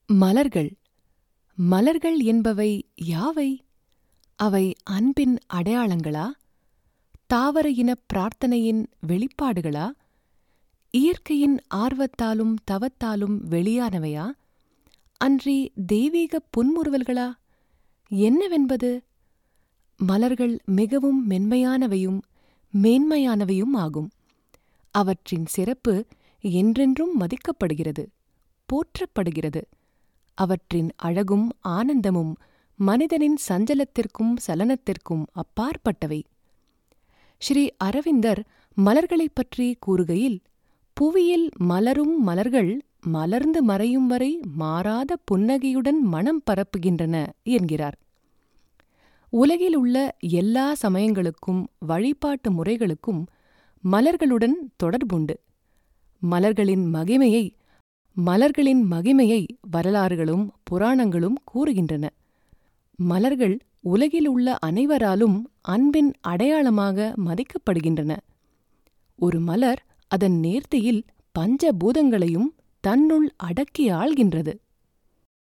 மலர்கள் மலர்கள் என்பவை யாவை அவை அன்பின் அடையாளங்களா தாவர இனப் பிரார்த்தனையின் வெளிப்பாடுகளா இயற்கையின் ஆர்வத்தாலும் தவத்தாலும் வெளியானவையா அன்றி தெய்வீகப் புன்முறுவல்களா என்னவென்பது மலர்கள் மிகவும் மென்மையானவையும் மேன்மையானவையும் ஆகும் அவற்றின் சிறப்பு என்றென்றும் மதிக்கப்படுகிறது போற்றப்படுகிறது அவற்றின் அழகும் ஆனந்தமும் மனிதனின் சஞ்சலத்திற்கும் சலனத்திற்கும் அப்பாற்பட்டவை ஸ்ரீ அரவிந்தர் மலர்களைப் பற்றி கூறுகையில் புவியில் மலரும் மலர்கள் மலர்ந்து மறையும் வரை மாறாத புன்னகையுடன் மனம் பரப்புகின்றன என்கிறார் உலகில் உள்ள எல்லா சமயங்களுக்கும் வழிபாட்டு முறைகளுக்கும் மலர்களுடன் தொடர்புண்டு மலர்களின் மகிமையை மலர்களின் மகிமையை வரலாறுகளும் புராணங்களும் கூறுகின்றன மலர்கள் உலகில் உள்ள அனைவராலும் அன்பின் அடையாளமாக மதிக்கப்படுகின்றன ஒரு மலர் அதன் நேர்த்தியில் பஞ்ச பூதங்களையும் தன்னுள் அடக்கி ஆள்கின்றது